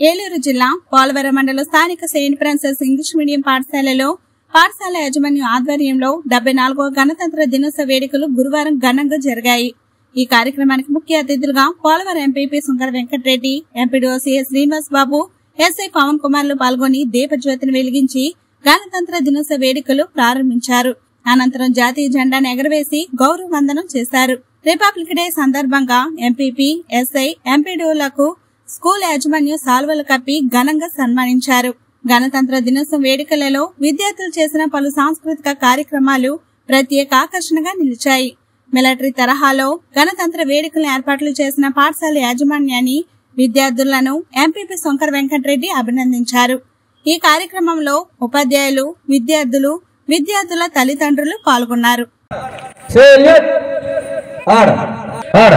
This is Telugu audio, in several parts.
ఏలూరు జిల్లా పోలవరం మండలం స్థానిక సెయింట్ ఫ్రాన్సిస్ ఇంగ్లీష్ మీడియం పాఠశాలలో పాఠశాల యాజమాన్యం ఆధ్వర్యంలో డెబ్బై నాలుగవ గణతంత్ర దినోత్సవ వేడుకలు గురువారం ఘనంగా జరిగాయి ఈ కార్యక్రమానికి ముఖ్య అతిథులుగా Polavaram MPP Shankara Venkatareddy MPDO CS Srinivas Babu SI Pawan కుమార్లు పాల్గొని దీపజ్యోతిని వెలిగించి గణతంత్ర దినోత్సవ వేడుకలు ప్రారంభించారు అనంతరం జాతీయ జెండాను ఎగరవేసి గౌరవ వందనం చేశారు రిపబ్లిక్ డే సందర్భంగా ఎంపీపీ ఎస్ఐ ఎంపీడీఓలకు స్కూల్ యాజమాన్యం సాల్వలు కప్పి ఘనంగా సన్మానించారు గణతంత్ర దినోత్సవం వేడుకలలో విద్యార్థులు చేసిన పలు సాంస్కృతిక కార్యక్రమాలు ప్రత్యేక ఆకర్షణగా నిలిచాయి మిలిటరీ తరహాలో గణతంత్ర వేడుకలను ఏర్పాట్లు చేసిన పాఠశాల యాజమాన్యాన్ని విద్యార్థులను ఎంపీపీ శంకర్ వెంకటరెడ్డి అభినందించారు ఈ కార్యక్రమంలో ఉపాధ్యాయులు విద్యార్థులు విద్యార్థుల తల్లిదండ్రులు పాల్గొన్నారు Salute! Order! Order!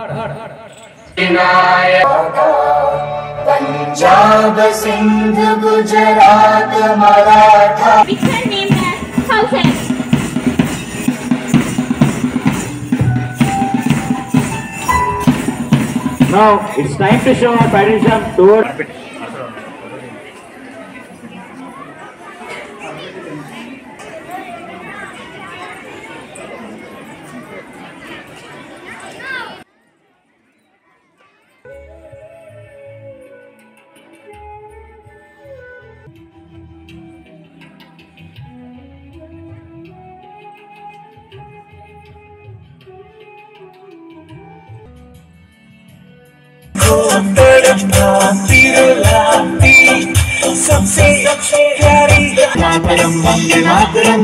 Punjab Sindh Gujarat Maratha which were named as houses. Now it's time to show our patriotism toward. सबसे प्यारी मातरम वंदे मातरम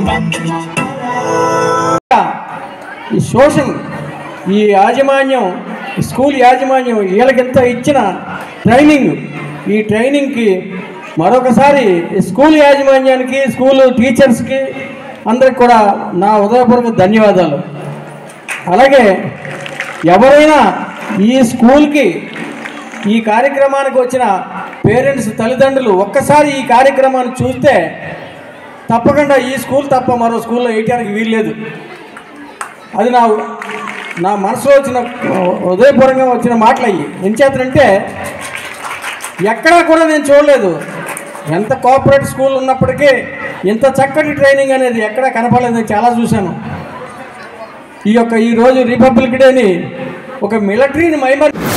ఈ సోషల్ ఈ యాజమాన్యం ఈ స్కూల్ యాజమాన్యం వీళ్ళకింత ఇచ్చిన ట్రైనింగ్ ఈ ట్రైనింగ్కి మరొకసారి ఈ స్కూల్ యాజమాన్యానికి స్కూల్ టీచర్స్కి అందరికి కూడా నా హృదయపూర్వక ధన్యవాదాలు అలాగే ఎవరైనా ఈ స్కూల్కి ఈ కార్యక్రమానికి వచ్చిన పేరెంట్స్ తల్లిదండ్రులు ఒక్కసారి ఈ కార్యక్రమాన్ని చూస్తే తప్పకుండా ఈ స్కూల్ తప్ప మరో స్కూల్లో వేయటానికి వీల్లేదు అది నా నా మనసులో వచ్చిన హృదయపూర్వకంగా వచ్చిన మాటలు అయ్యి ఎంచేతనంటే ఎక్కడా కూడా నేను చూడలేదు ఎంత కోఆపరేటివ్ స్కూల్ ఉన్నప్పటికీ ఇంత చక్కటి ట్రైనింగ్ అనేది ఎక్కడా కనపడలేదు నేను చాలా చూశాను ఈ యొక్క ఈరోజు రిపబ్లిక్ డేని ఒక మిలిటరీని మైమర్